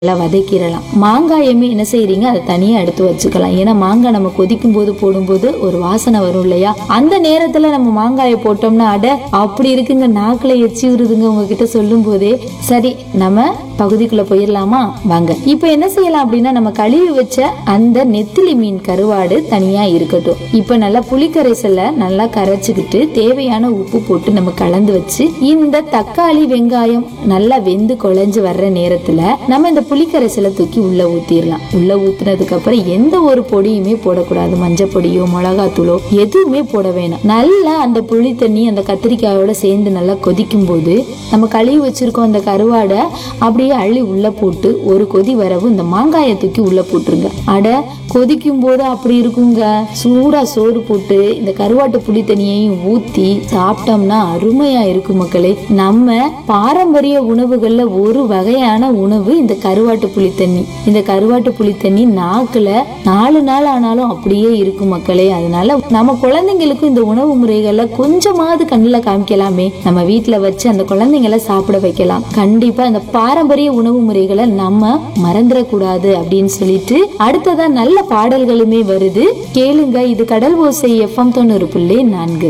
நல்லா வதக்கிடலாம் மாங்காயமே என்ன செய்றீங்க அதை தனியா எடுத்து வச்சுக்கலாம் ஏன்னா மாங்காய் நம்ம கொதிக்கும் போது போடும்போது ஒரு வாசனை வரும் இல்லையா அந்த நேரத்துல நம்ம மாங்காயை போட்டோம்னா அட அப்படி இருக்குங்க நாக்குல எச்சி வருதுங்க உங்ககிட்ட சொல்லும் போதே சரி நம்ம பகுதிக்குள்ள போயிடலாமா வாங்க இப்போ என்ன செய்யலாம் அப்படின்னா நம்ம கழுவி வச்ச அந்த நெத்திலி மீன் கருவாடு தனியா இருக்கட்டும் இப்போ நல்லா புளிக்கரைசல்ல நல்லா கரைச்சுக்கிட்டு தேவையான உப்பு போட்டு நம்ம கலந்து வச்சு இந்த தக்காளி வெங்காயம் நல்லா வெந்து குழஞ்சு வர்ற நேரத்துல நம்ம இந்த புளிக்கரைசலை தூக்கி உள்ள ஊத்திடலாம் உள்ள ஊத்துனதுக்கு அப்புறம் எந்த ஒரு பொடியுமே போடக்கூடாது மஞ்சள் பொடியோ மிளகாத்தூளோ எதுவுமே போட வேணாம் நல்லா அந்த புளி தண்ணி அந்த கத்திரிக்காயோட சேர்ந்து நல்லா கொதிக்கும் போது நம்ம கழுவி வச்சிருக்கோம் அந்த கருவாடை அப்படியே அள்ளி உள்ள போட்டு ஒரு கொதி வரவு இந்த மாங்காயை தூக்கி உள்ள போட்டுருங்க அட கொதிக்கும் போது அப்படி இருக்குங்க சூடா சோறு போட்டு இந்த கருவாட்டு புளி தண்ணியையும் ஊத்தி சாப்பிட்டோம்னா அருமையா இருக்கும் மக்களே நம்ம பாரம்பரிய உணவுகள்ல ஒரு வகையான உணவு இந்த கருவாட்டு புளி தண்ணி இந்த கருவாட்டு புளி தண்ணி நாக்குல நாலு நாள் ஆனாலும் அப்படியே இருக்கும் மக்களே அதனால நம்ம குழந்தைங்களுக்கும் இந்த உணவு முறைகளை கொஞ்சமாவது கண்ணுல காமிக்கலாமே நம்ம வீட்ல வச்சு அந்த குழந்தைங்களை சாப்பிட வைக்கலாம் கண்டிப்பா இந்த பாரம்பரிய உணவு முறைகளை நம்ம மறந்துடக்கூடாது அப்படின்னு சொல்லிட்டு அடுத்ததா நல்ல பாடல்களுமே வருது கேளுங்க இது கடல் ஓசை எஃப்எம் தொண்ணூறு புள்ளி நான்கு